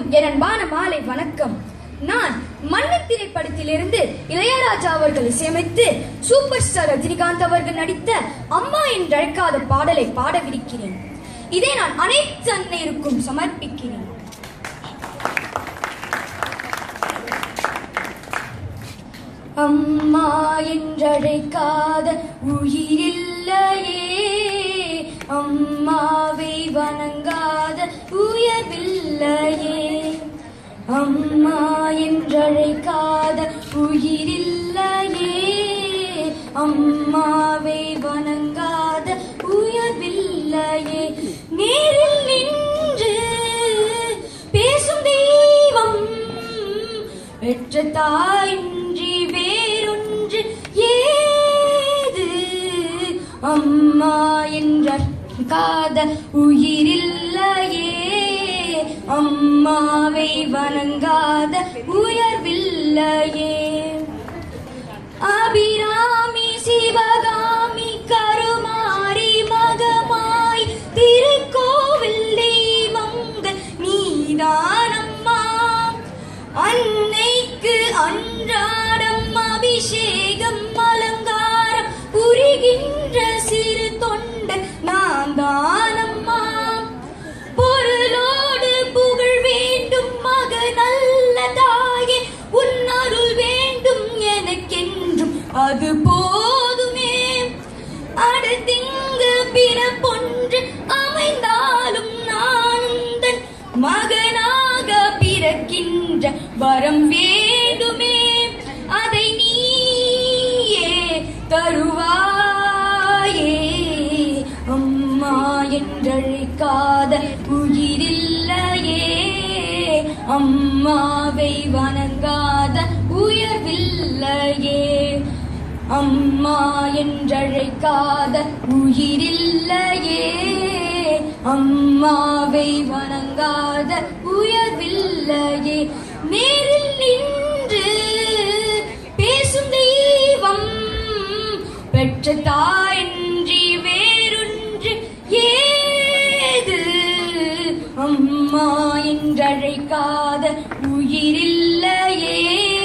என் அன்பான மாலை வணக்கம் நான் மன்னன் திரைப்படத்திலிருந்து இளையராஜா அவர்கள் இசையமைத்து சூப்பர் ஸ்டார் ரஜினிகாந்த் அவர்கள் நடித்த அம்மா என்று அழைக்காத பாடலை பாடவிருக்கிறேன் இதை நான் அனைத்து அன்னையருக்கும் சமர்ப்பிக்கிறேன் அம்மா என்றழைக்காத உயிரில்லையே அம்மாவை வணங்காத உயர்வில்லையே அம்மா என்றழைக்காத உயிரில்லையே அம்மாவை வணங்காத உயர்வில்லையே நேரில் நின்று பேசும் தெய்வம் பெற்ற தாயின்றி வேறொன்று ஏது அம்மா என்ற காத உயிரில்லையே அம்மாவை வணங்காத உயர்வில்லையே அபிராமி சிவகாமி கருமாரி மகமாய் திருக்கோவில் தெய்வங்கள் நீதானம்மா அன்னைக்கு அன்றாடம் அபிஷேகம் அலங்காரம் புரிகின்ற சிறு தொண்டன் நான் தானம்மா பொருளோடு புகழ் வேண்டும் மக நல்ல தாயே உன் அருள் வேண்டும் எனக்கென்றும் அது போதுமே அடுத்திங்கு பிறப்பொன்று அமைந்தாலும் நான் உந்தன் மகனாக பிறக்கின்ற வரம் வேண்டுமே அதை நீயே தருவாயே அம்மா என்றழைக்காத உயிரில்லையே அம்மாவை வணங்காத உயர்வில்லையே அம்மா என்றழைக்காத உயிரில்லையே அம்மாவை வணங்காத உயர்வில்லையே நேரில் நின்று பேசும் தெய்வம் பெற்ற தாயின்றி வேறொன்று ஏது அம்மா என்றழைக்காத உயிரில்லையே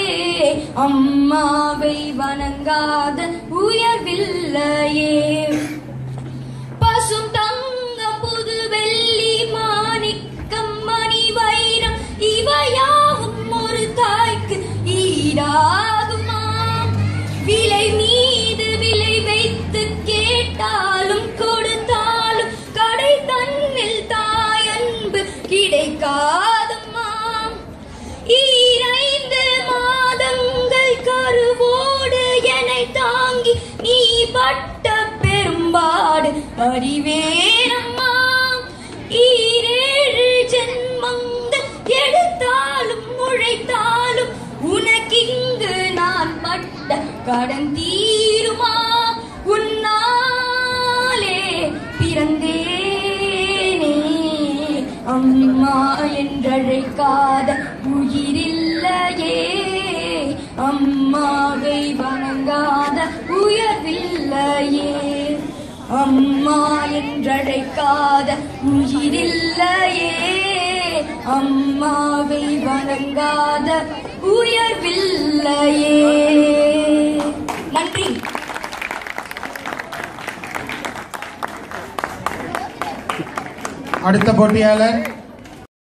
அம்மாவை வணங்காத உயர்வில்லையே பசும் தங்கம் புது வெள்ளி மாணிக்கம் மணி வைரம் இவையாவும் ஒரு தாய்க்கு ஈடாகுமாம் விலை மீது விலை வைத்து கேட்டாலும் கொடுத்தாலும் கடை தன்னில் தாயன்பு கிடைக்காதுமாம் ஈரைந்து மாதங்கள் கருவோடு என்னை தாங்கி நீ பட்ட பெரும்பாடு அறிவேனம்மா ஈரேழு ஜென்மங்கள் எடுத்தாலும் உழைத்தாலும் உனக்கிங்கு நான் பட்ட கடன் தீருமா உன்னாலே பிறந்தேனே அம்மா என்றழைக்காத உயிரில்லையே அம்மாவை வணங்காத உயர்வில்லையே அம்மா என்றழைக்காத உயிரில்லையே அம்மாவை வணங்காத உயர்வில்லையே நன்றி அடுத்த போட்டியாளர்